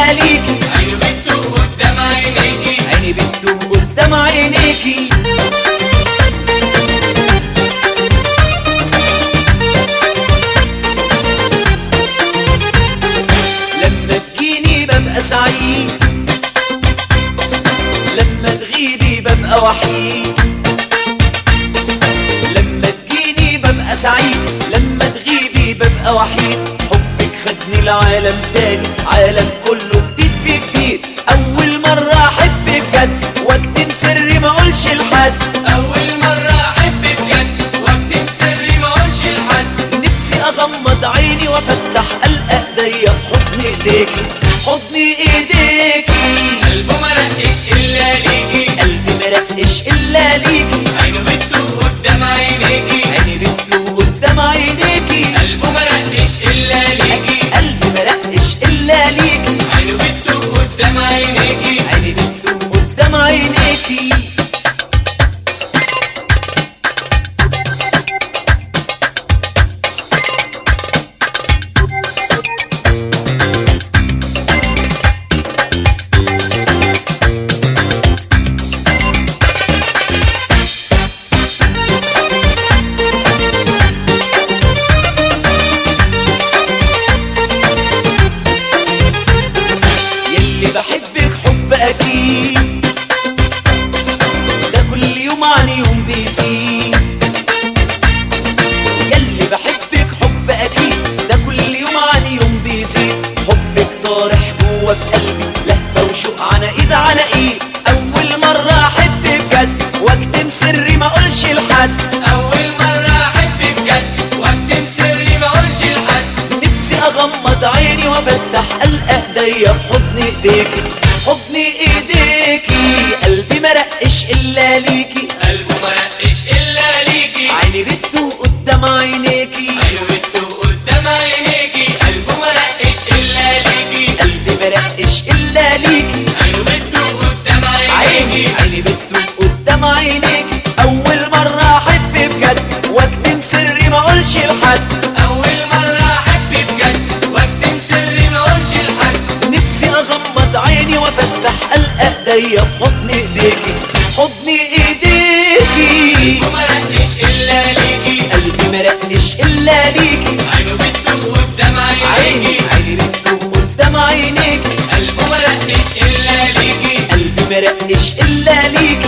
الا ليكي عينه بتدوب قدام عينيكي عيني بتدوب قدام عينيكي لما تجيني ببقى سعيد لما تغيبي ببقى وحيد لما تجيني ببقى سعيد لما تغيبي ببقى وحيد حبك خدني لعالم تاني عالم كله جديد في جديد اول مرة احب بجد واكتم سري ما اقولش لحد أول مرة أحب بجد واكتم سري ما أقولش لحد نفسي اغمض عيني وافتح القى ايديا في حضن ايديكي حضن ايديكي قلبه مرقش إلا ليكي قلبي مرقش الا ليكي عينه بتدوب قدام عينيكي عيني بتدوب قدام عينيكي قلبه مرقش إلا ليكي قلبي مرقش الا ليكي عينه بتدوب قدام عينيكي عيني بتدوب قدام عينيكي يلي بحبك حب اكيد ده كل يوم عن يوم بيزيد يلي بحبك حب اكيد ده كل يوم عن يوم بيزيد حبك طارح جوا في قلبي لهفه وشوق على ايد على ايد اول مره احب بجد واكتم سري ما اقولش لحد أول مرة أحب بجد واكتم سري ما أقولش لحد نفسي اغمض عيني وافتح القى ايديا في حضن ايديكي حضن ايديكي قلبي مرقش الا ليكي قلبه مرقش إلا ليكي عيني بتدوب قدام عينيكي عينه بتدوب قدام عينيكي قلبه مرقش إلا ليكي قلبي مرقش الا ليكي عينه بتدوب قدام عيني عينيكي عيني بتدوب قدام عينيكي اول مرة احب بجد واكتم سري ما اقولش لحد أول مرة أحب بجد واكتم سري ما أقولش لحد نفسي اغمض عيني وافتح القى ايديا في حضن ايديكي حضن ايديكي قلبه مرقش إلا ليكي قلبي مرقش الا ليكي عينه بتدوب قدام عيني عينيكي عيني بتدوب قدام عينيكي قلبه مرقش إلا ليكي قلبي مرقش الا ليكي